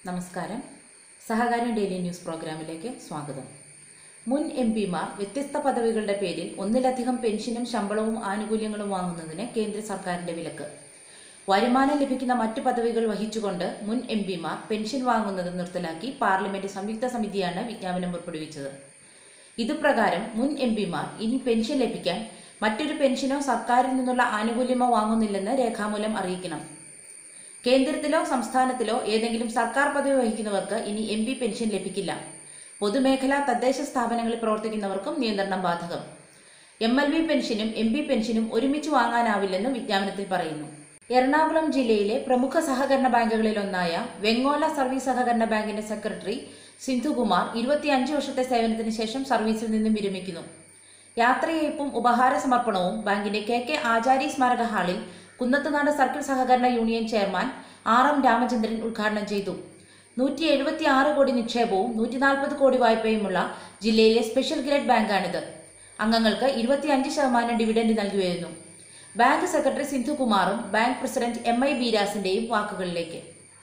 നമസ്കാരം സഹകാരി daily news പ്രോഗ്രാമിലേക്ക് സ്വാഗതം മുൻ എം പിമാർ വ്യത്യസ്ത പദവികളുടെ പേരിൽ ഒന്നിലധികം പെൻഷനും ശമ്പളവും ആനുകൂല്യങ്ങളും വാങ്ങുന്നതിന് കേന്ദ്ര സർക്കാരിന്റെ വിലക്ക് വരുമാനം ലഭിക്കുന്ന മറ്റു പദവികൾ വഹിച്ചുകൊണ്ട് മുൻ എം പിമാർ പെൻഷൻ വാങ്ങുന്നത് നിർത്തലാക്കി പാർലമെന്റ് സംയുക്ത സമിതിയാണ് വിജ്ഞാപനം പുറപ്പെടുവിച്ചത് ഇതുപ്രകാരം മുൻ എം പിമാർ ഇനി പെൻഷൻ ലഭിക്കാൻ മറ്റൊരു പെൻഷനോ സർക്കാരിൽ നിന്നുള്ള ആനുകൂല്യമോ വാങ്ങുന്നില്ലെന്ന് രേഖാമൂലം അറിയിക്കണം കേന്ദ്രത്തിലോ സംസ്ഥാനത്തിലോ ഏതെങ്കിലും സർക്കാർ പദവി വഹിക്കുന്നവർക്ക് ഇനി എം പി പെൻഷൻ ലഭിക്കില്ല പൊതുമേഖലാ തദ്ദേശ സ്ഥാപനങ്ങളിൽ പ്രവർത്തിക്കുന്നവർക്കും നിയന്ത്രണം ബാധകം എം എൽ വി പെൻഷനും എം പി പെൻഷനും ഒരുമിച്ച് വാങ്ങാനാവില്ലെന്നും വിജ്ഞാപനത്തിൽ പറയുന്നു എറണാകുളം ജില്ലയിലെ പ്രമുഖ സഹകരണ ബാങ്കുകളിലൊന്നായ വെങ്ങോല സർവീസ് സഹകരണ ബാങ്കിന്റെ സെക്രട്ടറി സിന്ധുകുമാർ ഇരുപത്തിയഞ്ച് വർഷത്തെ സേവനത്തിന് ശേഷം സർവീസിൽ നിന്നും വിരമിക്കുന്നു യാത്രയയപ്പും ഉപഹാര സമർപ്പണവും ബാങ്കിന്റെ കെ കെ ആചാരി സ്മാരക ഹാളിൽ കുന്നത്തുനാട് സർക്കിൾ സഹകരണ union chairman R M Ramachandran ഉദ്ഘാടനം ചെയ്തു നൂറ്റി എഴുപത്തി ആറ് കോടി നിക്ഷേപവും നൂറ്റി നാൽപ്പത് കോടി വായ്പയുമുള്ള ജില്ലയിലെ സ്പെഷ്യൽ ഗ്രേഡ് ബാങ്കാണിത് അംഗങ്ങൾക്ക് ഇരുപത്തിയഞ്ച് ശതമാനം ഡിവിഡൻഡ് നൽകി വരുന്നു ബാങ്ക് സെക്രട്ടറി സിന്ധുകുമാറും ബാങ്ക് പ്രസിഡന്റ് എം ഐ ബീരാസിന്റെയും വാക്കുകളിലേക്ക്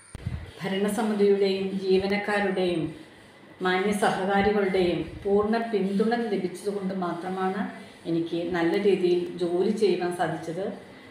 ഭരണസമിതിയുടെയും ജീവനക്കാരുടെയും മാന്യ സഹകാരികളുടെയും പൂർണ്ണ പിന്തുണ ലഭിച്ചതുകൊണ്ട് മാത്രമാണ് എനിക്ക് നല്ല രീതിയിൽ ജോലി ചെയ്യുവാൻ സാധിച്ചത്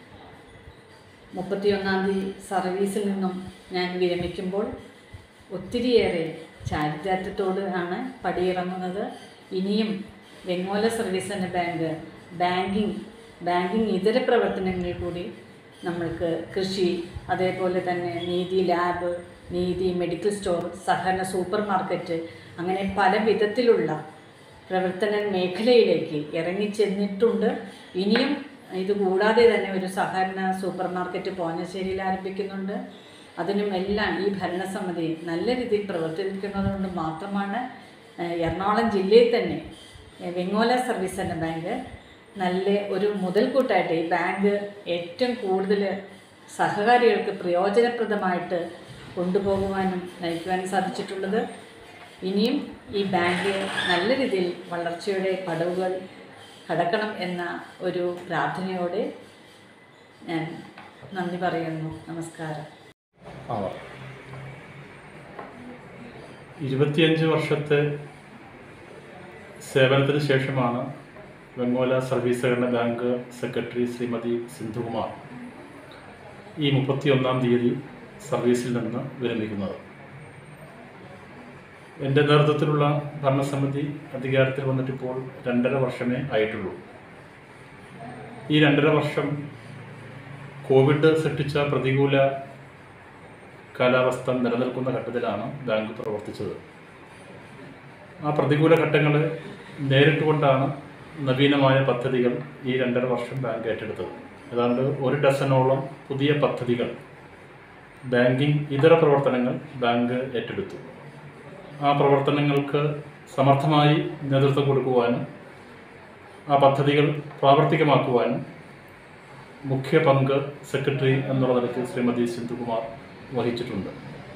മുപ്പത്തിയൊന്നാം തീയതി സർവീസിൽ നിന്നും ഞാൻ വിരമിക്കുമ്പോൾ ഒത്തിരിയേറെ ചാരിതാർത്ഥ്യത്തോട് ആണ് പടിയിറങ്ങുന്നത് ഇനിയും വെങ്ങോല സർവീസ് എന്ന ബാങ്ക് ബാങ്കിങ് ബാങ്കിങ് ഇതര പ്രവർത്തനങ്ങളിൽ കൂടി നമ്മൾക്ക് കൃഷി അതേപോലെ തന്നെ Neethi lab Neethi medical store സഹകരണ സൂപ്പർ മാർക്കറ്റ് അങ്ങനെ പല വിധത്തിലുള്ള പ്രവർത്തന മേഖലയിലേക്ക് ഇറങ്ങിച്ചെന്നിട്ടുണ്ട് ഇനിയും ഇത് കൂടാതെ തന്നെ ഒരു സഹകരണ സൂപ്പർ മാർക്കറ്റ് പോഞ്ഞശ്ശേരിയിൽ ആരംഭിക്കുന്നുണ്ട് അതിനും എല്ലാം ഈ ഭരണസമിതി നല്ല രീതിയിൽ പ്രവർത്തിക്കുന്നത് കൊണ്ട് മാത്രമാണ് ഏഹ്, എറണാകുളം ജില്ലയിൽ തന്നെ ഏഹ്, വെങ്ങോല സർവീസ് എന്ന ബാങ്ക് നല്ല ഒരു മുതൽക്കൂട്ടായിട്ട് ഈ ബാങ്ക് ഏറ്റവും കൂടുതൽ സഹകാരികൾക്ക് പ്രയോജനപ്രദമായിട്ട് കൊണ്ടുപോകുവാനും നയിക്കുവാനും സാധിച്ചിട്ടുള്ളത് ഇനിയും ഈ ബാങ്ക് നല്ല രീതിയിൽ വളർച്ചയുടെ പടവുകൾ കടക്കണം എന്ന ഒരു പ്രാർത്ഥനയോടെ ഞാൻ നന്ദി പറയുന്നു നമസ്കാരം ആവാം ഇരുപത്തിയഞ്ച് വർഷത്തെ സേവനത്തിന് ശേഷമാണ് വെങ്ങോല സർവീസ് സഹകരണ ബാങ്ക് സെക്രട്ടറി ശ്രീമതി സിന്ധുകുമാർ ഈ മുപ്പത്തിയൊന്നാം തീയതി സർവീസിൽ നിന്ന് വിരമിക്കുന്നത് എൻ്റെ നേതൃത്വത്തിലുള്ള ഭരണസമിതി അധികാരത്തിൽ വന്നിട്ടിപ്പോൾ രണ്ടര വർഷമേ ആയിട്ടുള്ളൂ ഈ രണ്ടര വർഷം കോവിഡ് സൃഷ്ടിച്ച പ്രതികൂല കാലാവസ്ഥ നിലനിൽക്കുന്ന ഘട്ടത്തിലാണ് ബാങ്ക് പ്രവർത്തിച്ചത് ആ പ്രതികൂല ഘട്ടങ്ങൾ നേരിട്ടുകൊണ്ടാണ് നവീനമായ പദ്ധതികൾ ഈ രണ്ടര വർഷം ബാങ്ക് ഏറ്റെടുത്തത് ഏതാണ്ട് ഒരു ഡസനോളം പുതിയ പദ്ധതികൾ ബാങ്കിങ് ഇതര പ്രവർത്തനങ്ങൾ ബാങ്ക് ഏറ്റെടുത്തു ആ പ്രവർത്തനങ്ങൾക്ക് സമർത്ഥമായി നേതൃത്വം കൊടുക്കുവാനും ആ പദ്ധതികൾ പ്രാവർത്തികമാക്കുവാനും മുഖ്യ പങ്ക് സെക്രട്ടറി എന്നുള്ള നിലയ്ക്ക് ശ്രീമതി സിന്ധുകുമാർ വഹിച്ചിട്ടുണ്ട്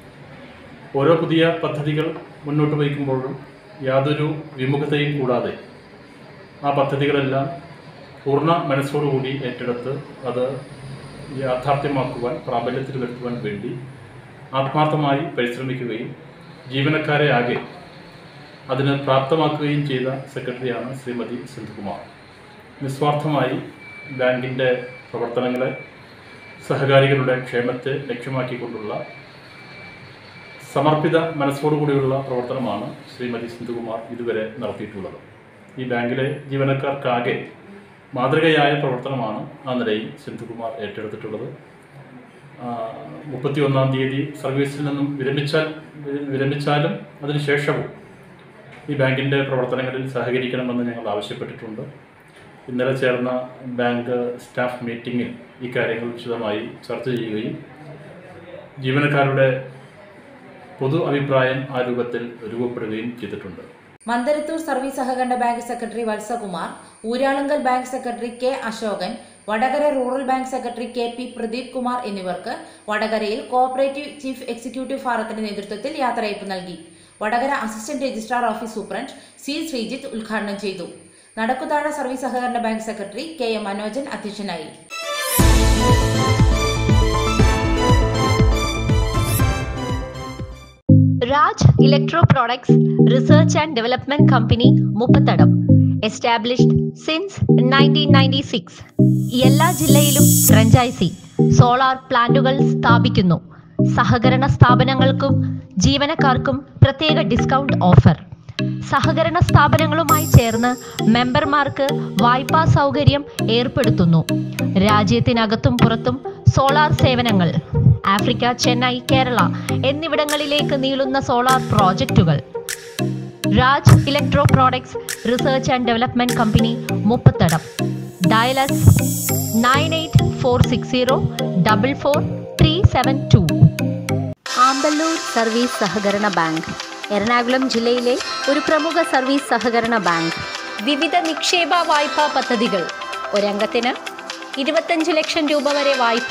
ഓരോ പുതിയ പദ്ധതികൾ മുന്നോട്ട് വയ്ക്കുമ്പോഴും യാതൊരു വിമുഖതയും കൂടാതെ ആ പദ്ധതികളെല്ലാം പൂർണ്ണ മനസ്സോടുകൂടി ഏറ്റെടുത്ത് അത് യാഥാർത്ഥ്യമാക്കുവാൻ പ്രാബല്യത്തിൽ വരുത്തുവാൻ വേണ്ടി ആത്മാർത്ഥമായി പരിശ്രമിക്കുകയും ജീവനക്കാരെ ആകെ അതിന് പ്രാപ്തമാക്കുകയും ചെയ്ത സെക്രട്ടറിയാണ് ശ്രീമതി സിന്ധുകുമാർ നിസ്വാർത്ഥമായി ബാങ്കിൻ്റെ പ്രവർത്തനങ്ങളെ സഹകാരികളുടെ ക്ഷേമത്തെ ലക്ഷ്യമാക്കിക്കൊണ്ടുള്ള സമർപ്പിത മനസ്സോടുകൂടിയുള്ള പ്രവർത്തനമാണ് ശ്രീമതി സിന്ധുകുമാർ ഇതുവരെ നടത്തിയിട്ടുള്ളത് ഈ ബാങ്കിലെ ജീവനക്കാർക്കാകെ മാതൃകയായ പ്രവർത്തനമാണ് ആ നിലയിൽ സിന്ധുകുമാർ ഏറ്റെടുത്തിട്ടുള്ളത് മുപ്പത്തിയൊന്നാം തീയതി സർവീസിൽ നിന്നും വിരമിച്ചാൽ വിരമിച്ചാലും അതിനുശേഷവും ഈ ബാങ്കിൻ്റെ പ്രവർത്തനങ്ങളിൽ സഹകരിക്കണമെന്ന് ഞങ്ങൾ ആവശ്യപ്പെട്ടിട്ടുണ്ട് ഇന്നലെ ചേർന്ന ബാങ്ക് സ്റ്റാഫ് മീറ്റിംഗിൽ ഇക്കാര്യങ്ങൾ വിശദമായി ചർച്ച ചെയ്യുകയും ജീവനക്കാരുടെ പൊതു അഭിപ്രായം ആ രൂപത്തിൽ രൂപപ്പെടുകയും ചെയ്തിട്ടുണ്ട് മന്ദരത്തൂർ സർവീസ് സഹകരണ bank secretary Valsakumar Uralungal bank secretary K Ashokan Vadakara rural bank secretary K P Pradeep Kumar എന്നിവർക്ക് വടകരയിൽ കോഓപ്പറേറ്റീവ് ചീഫ് എക്സിക്യൂട്ടീവ് ഫാറത്തിന്റെ നേതൃത്വത്തിൽ യാത്രയയപ്പ് നൽകി Vadakara assistant registrar office superintendent C Sreejith ഉദ്ഘാടനം ചെയ്തു നടക്കുതാഴ സർവീസ് സഹകരണ bank secretary K M Manojan അധ്യക്ഷനായി Raj Electro Products Research and Development Company Muppathadam established since nineteen ninety six എല്ലാ ജില്ലയിലും ഫ്രഞ്ചൈസി സോളാർ പ്ലാന്റുകൾ സ്ഥാപിക്കുന്നു സഹകരണ സ്ഥാപനങ്ങൾക്കും ജീവനക്കാർക്കും പ്രത്യേക ഡിസ്കൗണ്ട് ഓഫർ സഹകരണ സ്ഥാപനങ്ങളുമായി ചേർന്ന് മെമ്പർമാർക്ക് വായ്പാ സൗകര്യം ഏർപ്പെടുത്തുന്നു രാജ്യത്തിനകത്തും പുറത്തും സോളാർ സേവനങ്ങൾ ആഫ്രിക്ക ചെന്നൈ കേരള എന്നിവിടങ്ങളിലേക്ക് നീളുന്ന സോളാർ പ്രോജക്റ്റുകൾ Raj electro products research and development company Muppathadam dial us nine eight four six zero double four three seven two Amballoor service സഹകരണ ബാങ്ക് എറണാകുളം ജില്ലയിലെ ഒരു പ്രമുഖ സർവീസ് സഹകരണ ബാങ്ക് വിവിധ നിക്ഷേപ വായ്പാ പദ്ധതികൾ ഒരംഗത്തിന് ഇരുപത്തഞ്ച് ലക്ഷം രൂപ വരെ വായ്പ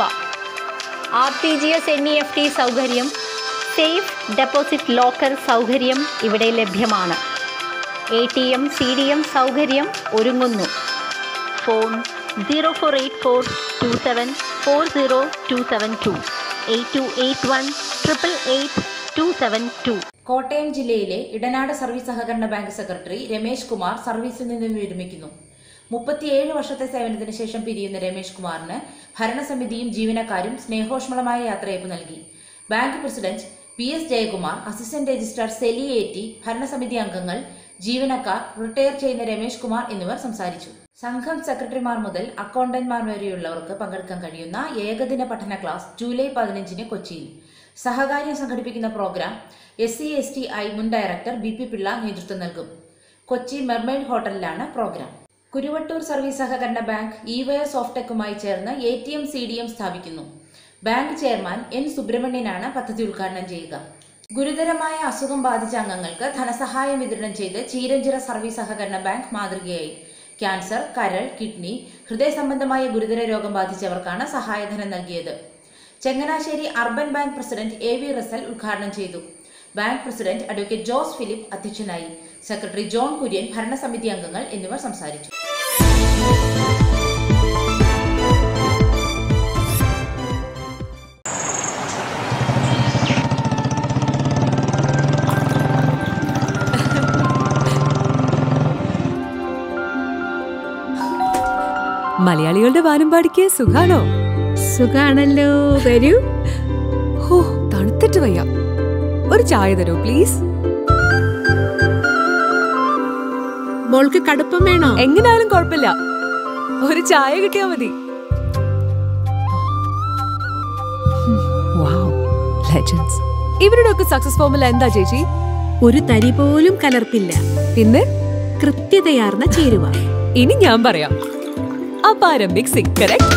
R T G S N E F T സൗകര്യം സേഫ് ഡെപ്പോസിറ്റ് ലോക്കർ സൗകര്യം ഇവിടെ ലഭ്യമാണ് A T M C D M സൗകര്യം ഒരുങ്ങുന്നു phone zero four eight four two seven four zero two seven two eight two eight one triple eight two seven two Kottayam ജില്ലയിലെ Edanad service സഹകരണ bank secretary Ramesh Kumar സർവീസിൽ നിന്ന് വിരമിക്കുന്നു മുപ്പത്തിയേഴ് വർഷത്തെ സേവനത്തിന് ശേഷം പിരിയുന്ന രമേശ് കുമാറിന് ഭരണസമിതിയും ജീവനക്കാരും സ്നേഹോഷ്മളമായ യാത്രയയപ്പ് നൽകി bank president P S Jayakumar assistant registrar Seli എറ്റി ഭരണസമിതി അംഗങ്ങൾ ജീവനക്കാർ റിട്ടയർ ചെയ്യുന്ന രമേശ് കുമാർ എന്നിവർ സംസാരിച്ചു സംഘം സെക്രട്ടറിമാർ മുതൽ അക്കൗണ്ടന്റ്മാർ വരെയുള്ളവർക്ക് പങ്കെടുക്കാൻ കഴിയുന്ന ഏകദിന പഠന ക്ലാസ് ജൂലൈ പതിനഞ്ചിന് കൊച്ചിയിൽ സഹകാര്യം സംഘടിപ്പിക്കുന്ന programme S C S T I മുൻ ഡയറക്ടർ ബി പി പിള്ള നേതൃത്വം നൽകും കൊച്ചി മെർമെയ്ഡ് ഹോട്ടലിലാണ് പ്രോഗ്രാം കുരുവട്ടൂർ സർവീസ് സഹകരണ ബാങ്ക് ഇവയ സോഫ്ടെക്കുമായി ചേർന്ന് A T M C D M സ്ഥാപിക്കുന്നു ബാങ്ക് ചെയർമാൻ എൻ സുബ്രഹ്മണ്യനാണ് പദ്ധതി ഉദ്ഘാടനം ചെയ്യുക ഗുരുതരമായ അസുഖം ബാധിച്ച അംഗങ്ങൾക്ക് ധനസഹായം വിതരണം ചെയ്ത് ചീരഞ്ചിറ സർവീസ് സഹകരണ ബാങ്ക് മാതൃകയായി ക്യാൻസർ കരൾ കിഡ്നി ഹൃദയ സംബന്ധമായ ഗുരുതര രോഗം ബാധിച്ചവർക്കാണ് സഹായധനം നൽകിയത് Changanassery urban bank president A V Russell ഉദ്ഘാടനം ചെയ്തു bank president advocate Jose Philip അധ്യക്ഷനായി സെക്രട്ടറി ജോൺ കുര്യൻ ഭരണസമിതി അംഗങ്ങൾ എന്നിവർ സംസാരിച്ചു മലയാളികളുടെ വാനമ്പാടിക്ക് സുഖാണോ സുഖാണല്ലോ വരൂ ഹോ തണുത്തിട്ട് വയ്യ ഒരു ചായ തരോ പ്ലീസ് മോൾക്ക് കടുപ്പം വേണോ എങ്ങനായാലും കുഴപ്പമില്ല ഒരു ചായ കിട്ടിയാ മതി ലെജൻസ് ഇവരുടെ ഒക്കെ സക്സസ് ഫോർമുല എന്താ ചേച്ചി ഒരു തരി പോലും കലർപ്പില്ല പിന്നെ കൃത്യതയാർന്ന ചേരുവ ഇനി ഞാൻ പറയാം അപാര മിക്സിംഗ് കറക്റ്റ്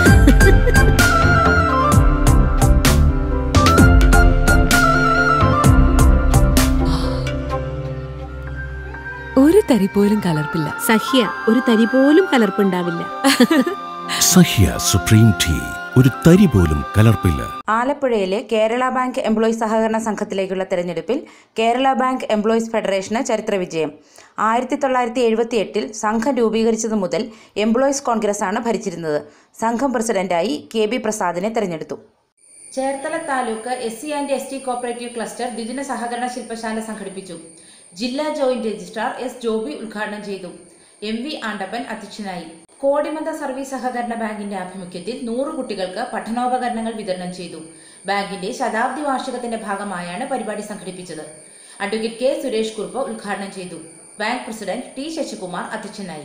ഒരു തരി പോലും കലർപ്പില്ല സഹ്യ ഒരു തരി പോലും കലർപ്പുണ്ടാവില്ല സഹ്യ സുപ്രീം ടീ ഒരു തരി പോലും കലർപ്പില്ല ആലപ്പുഴയിലെ കേരള ബാങ്ക് എംപ്ലോയീസ് സഹകരണ സംഘത്തിലേക്കുള്ള തെരഞ്ഞെടുപ്പിൽ കേരള ബാങ്ക് എംപ്ലോയീസ് ഫെഡറേഷന് ചരിത്ര വിജയം ആയിരത്തി തൊള്ളായിരത്തി എഴുപത്തി എട്ടിൽ സംഘം രൂപീകരിച്ചതു മുതൽ എംപ്ലോയീസ് കോൺഗ്രസ് ആണ് ഭരിച്ചിരുന്നത് സംഘം പ്രസിഡന്റായി കെ ബി പ്രസാദിനെ തെരഞ്ഞെടുത്തു Cherthala taluk S C and S T cooperative cluster ദ്വിദിന സഹകരണ ശില്പശാല സംഘടിപ്പിച്ചു ജില്ലാ ജോയിന്റ് രജിസ്ട്രാർ എസ് ജോബി ഉദ്ഘാടനം ചെയ്തു എം വി ആണ്ടപ്പൻ അധ്യക്ഷനായി കോടിമന്ത സർവീസ് സഹകരണ ബാങ്കിന്റെ ആഭിമുഖ്യത്തിൽ നൂറ് കുട്ടികൾക്ക് പഠനോപകരണങ്ങൾ വിതരണം ചെയ്തു ബാങ്കിന്റെ ശതാബ്ദി വാർഷികത്തിന്റെ ഭാഗമായാണ് പരിപാടി സംഘടിപ്പിച്ചത് അഡ്വക്കേറ്റ് കെ സുരേഷ് കുറുപ്പ് ഉദ്ഘാടനം ചെയ്തു ബാങ്ക് പ്രസിഡന്റ് ടി ശശികുമാർ അധ്യക്ഷനായി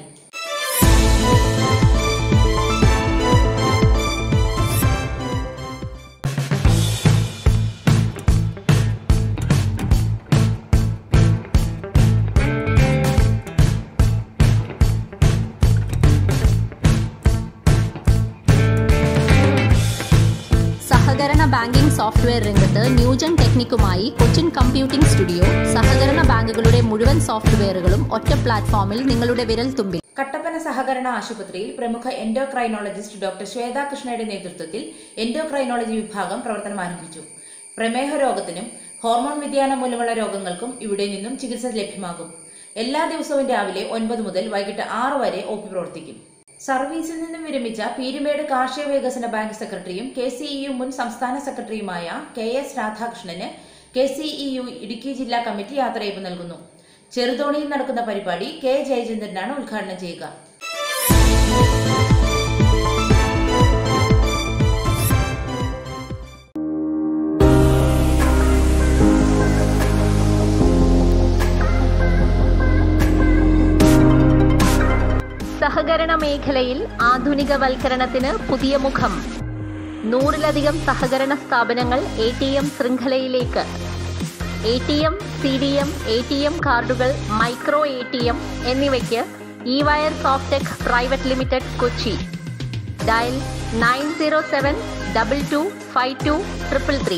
സഹകരണ ബാങ്കിംഗ് സോഫ്റ്റ്വെയർ രംഗത്ത് ന്യൂജൻ ടെക്നിക്കുമായി കൊച്ചിൻ കമ്പ്യൂട്ടിംഗ് സ്റ്റുഡിയോ സഹകരണ ബാങ്കുകളുടെ മുഴുവൻ സോഫ്റ്റ്വെയറുകളും ഒറ്റ പ്ലാറ്റ്ഫോമിൽ നിങ്ങളുടെ വിരൽ തുമ്പിൽ കട്ടപ്പന സഹകരണ ആശുപത്രിയിൽ പ്രമുഖ എൻഡോക്രൈനോളജിസ്റ്റ് ഡോക്ടർ ശ്വേത കൃഷ്ണയുടെ നേതൃത്വത്തിൽ എൻഡോക്രൈനോളജി വിഭാഗം പ്രവർത്തനം ആരംഭിച്ചു പ്രമേഹ രോഗത്തിനും ഹോർമോൺ വ്യതിയാനം മൂലമുള്ള രോഗങ്ങൾക്കും ഇവിടെ നിന്നും ചികിത്സ ലഭ്യമാകും എല്ലാ ദിവസവും രാവിലെ ഒൻപത് മുതൽ വൈകിട്ട് ആറ് വരെ ഒ പി പ്രവർത്തിക്കും സർവീസിൽ നിന്നും വിരമിച്ച പീരുമേട് കാർഷിക വികസന ബാങ്ക് സെക്രട്ടറിയും കെ സി ഇ യു മുൻ സംസ്ഥാന സെക്രട്ടറിയുമായ കെ എസ് രാധാകൃഷ്ണന് K C E U Idukki ജില്ലാ കമ്മിറ്റി യാത്രയയപ്പ് നൽകുന്നു ചെറുതോണിയിൽ നടക്കുന്ന പരിപാടി കെ ജയചന്ദ്രനാണ് ഉദ്ഘാടനം ചെയ്യുക സഹകരണ മേഖലയിൽ ആധുനികവൽക്കരണത്തിന് പുതിയ മുഖം നൂറിലധികം സഹകരണ സ്ഥാപനങ്ങൾ എ ടി എം ശൃംഖലയിലേക്ക് A T M C D M A T M കാർഡുകൾ മൈക്രോ എ ടി എം എന്നിവയ്ക്ക് E wire Softech private limited Kochi dial nine zero seven double two five two triple three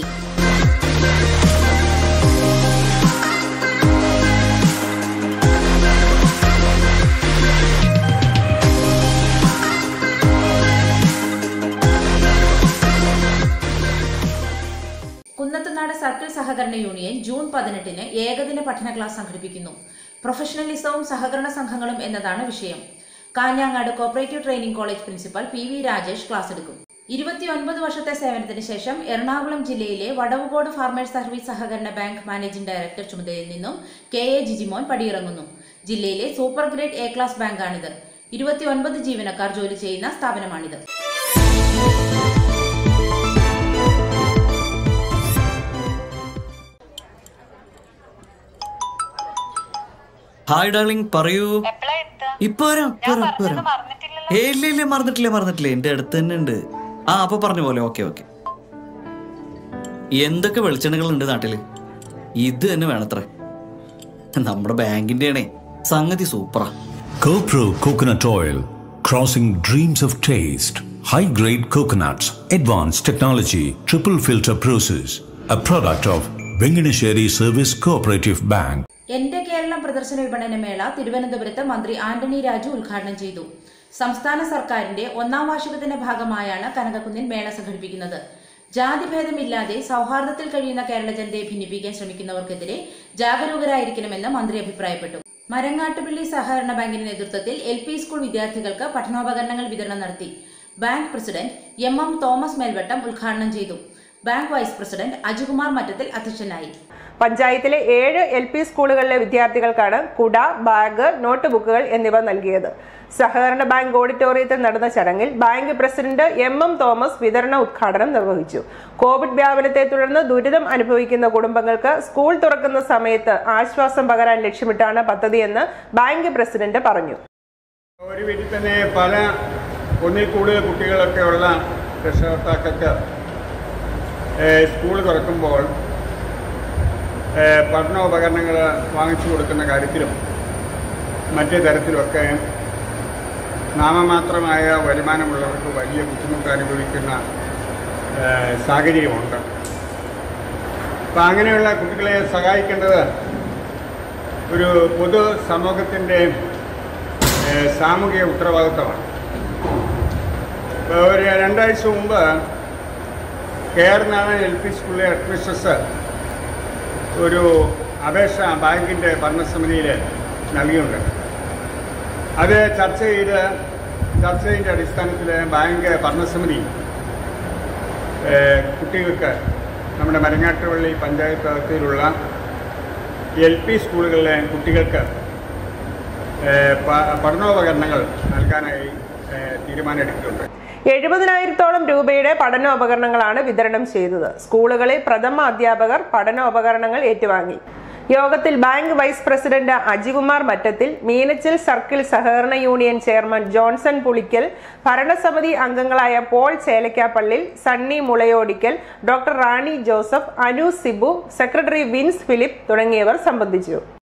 Kunnathunad circle സഹകരണ union June പതിനെട്ടിന് ഏകദിന പഠന class സംഘടിപ്പിക്കുന്നു പ്രൊഫഷണലിസവും സഹകരണ സംഘങ്ങളും എന്നതാണ് വിഷയം Kanhangad cooperative training college principal P V Rajesh class എടുക്കും ഇരുപത്തിയൊൻപത് വർഷത്തെ സേവനത്തിന് ശേഷം എറണാകുളം ജില്ലയിലെ വടവുകോട് ഫാർമേഴ്സ് സർവീസ് സഹകരണ ബാങ്ക് മാനേജിംഗ് ഡയറക്ടർ ചുമതലയിൽ നിന്നും കെ എ ജിജിമോൻ പടിയിറങ്ങുന്നു ജില്ലയിലെ സൂപ്പർ ഗ്രേഡ് എ ക്ലാസ് ബാങ്കാണിത് ഇരുപത്തിയൊൻപത് ജീവനക്കാർ ജോലി ചെയ്യുന്ന സ്ഥാപനമാണിത് ഹായ് ഡാർലിംഗ് പറയൂ ഇപ്പൊ വരാം ഇപ്പൊ വരാം ഇപ്പൊ വരാം ഏ ഇല്ല ഇല്ല മറന്നിട്ടില്ല മറന്നിട്ടില്ല എന്റെ അടുത്ത് തന്നെ ഉണ്ട് ആ അപ്പൊ പറഞ്ഞ പോലെ ഓക്കെ ഓക്കെ എന്തൊക്കെ വെളിച്ചെണ്ണകൾ ഉണ്ട് നാട്ടില് ഇത് തന്നെ വേണത്രേ നമ്മുടെ ബാങ്കിന്റെ ആണേ സംഗതി സൂപ്പറാ CoPro Coconut Oil, crossing dreams of taste. High grade coconuts, advanced technology, triple filter process. A product of Venganesheri Service Cooperative Bank. എന്റെ കേരളം പ്രദർശന വിപണന മേള തിരുവനന്തപുരത്ത് മന്ത്രി ആന്റണി രാജു ഉദ്ഘാടനം ചെയ്തു സംസ്ഥാന സർക്കാരിന്റെ ഒന്നാം വാർഷികത്തിന്റെ ഭാഗമായാണ് കനകക്കുന്നിൽ മേള സംഘടിപ്പിക്കുന്നത് ജാതിഭേദമില്ലാതെ സൗഹാർദ്ദത്തിൽ കഴിയുന്ന കേരള ജനതയെ ഭിന്നിപ്പിക്കാൻ ശ്രമിക്കുന്നവർക്കെതിരെ ജാഗരൂകരായിരിക്കണമെന്ന് മന്ത്രി അഭിപ്രായപ്പെട്ടു മരങ്ങാട്ടുപള്ളി സഹകരണ ബാങ്കിന്റെ നേതൃത്വത്തിൽ എൽ പി സ്കൂൾ വിദ്യാർത്ഥികൾക്ക് പഠനോപകരണങ്ങൾ വിതരണം നടത്തി bank president M M Thomas Melvattam ഉദ്ഘാടനം ചെയ്തു bank vice president Ajikumar Mattathil അധ്യക്ഷനായി പഞ്ചായത്തിലെ ഏഴ് എൽ പി സ്കൂളുകളിലെ വിദ്യാർത്ഥികൾക്കാണ് കുട ബാഗ് നോട്ട് ബുക്കുകൾ എന്നിവ നൽകിയത് സഹകരണ ബാങ്ക് ഓഡിറ്റോറിയത്തിൽ നടന്ന ചടങ്ങിൽ bank president M M Thomas വിതരണ ഉദ്ഘാടനം നിർവഹിച്ചു കോവിഡ് വ്യാപനത്തെ തുടർന്ന് ദുരിതം അനുഭവിക്കുന്ന കുടുംബങ്ങൾക്ക് സ്കൂൾ തുറക്കുന്ന സമയത്ത് ആശ്വാസം പകരാൻ ലക്ഷ്യമിട്ടാണ് പദ്ധതിയെന്ന് ബാങ്ക് പ്രസിഡന്റ് പറഞ്ഞു ഒരു വീട്ടിൽ തന്നെ പല ഒന്നിൽ കൂടുതൽ കുട്ടികളൊക്കെ ഉള്ള രക്ഷകർത്താക്കൾക്ക് ഏഹ്, സ്കൂൾ തുറക്കുമ്പോൾ ഏഹ്, പഠനോപകരണങ്ങൾ വാങ്ങിച്ചു കൊടുക്കുന്ന കാര്യത്തിലും മറ്റു തരത്തിലുമൊക്കെ നാമമാത്രമായ വരുമാനമുള്ളവർക്ക് വലിയ ബുദ്ധിമുട്ട് അനുഭവിക്കുന്ന ഏഹ്, സാഹചര്യമുണ്ട് അപ്പം അങ്ങനെയുള്ള കുട്ടികളെ സഹായിക്കേണ്ടത് ഒരു പൊതു സമൂഹത്തിൻ്റെ ഏഹ് സാമൂഹിക ഉത്തരവാദിത്തമാണ് ഇപ്പോൾ ഒരു രണ്ടാഴ്ച മുമ്പ് കെയർനാണ് എൽ പി സ്കൂളിലെ അഡ്മിനിസ്ട്രസ് ഒരു അപേക്ഷ ബാങ്കിൻ്റെ ഭരണസമിതിയിൽ നൽകിയിട്ടുണ്ട് അത് ചർച്ച ചെയ്ത് ചർച്ചയുടെ അടിസ്ഥാനത്തിൽ ബാങ്ക് ഭരണസമിതി ഏഹ് കുട്ടികൾക്ക് നമ്മുടെ മരങ്ങാട്ടുപള്ളി പഞ്ചായത്ത് അതിർത്തിയിലുള്ള എൽ പി സ്കൂളുകളിലെ കുട്ടികൾക്ക് ഏഹ് പ- പഠനോപകരണങ്ങൾ നൽകാനായി ഏഹ് തീരുമാനമെടുത്തിട്ടുണ്ട് എഴുപതിനായിരത്തോളം രൂപയുടെ പഠനോപകരണങ്ങളാണ് വിതരണം ചെയ്തത് സ്കൂളുകളിൽ പ്രഥമ അധ്യാപകർ പഠനോപകരണങ്ങൾ ഏറ്റുവാങ്ങി യോഗത്തിൽ bank vice president Ajikumar Mattathil Meenachil circle സഹകരണ യൂണിയൻ ചെയർമാൻ ജോൺസൺ പുളിക്കൽ ഭരണസമിതി അംഗങ്ങളായ Paul Chelakkapally Sunny Mulayodickal doctor Rani Joseph Anu Sibu secretary Vince Philip തുടങ്ങിയവർ സംബന്ധിച്ചു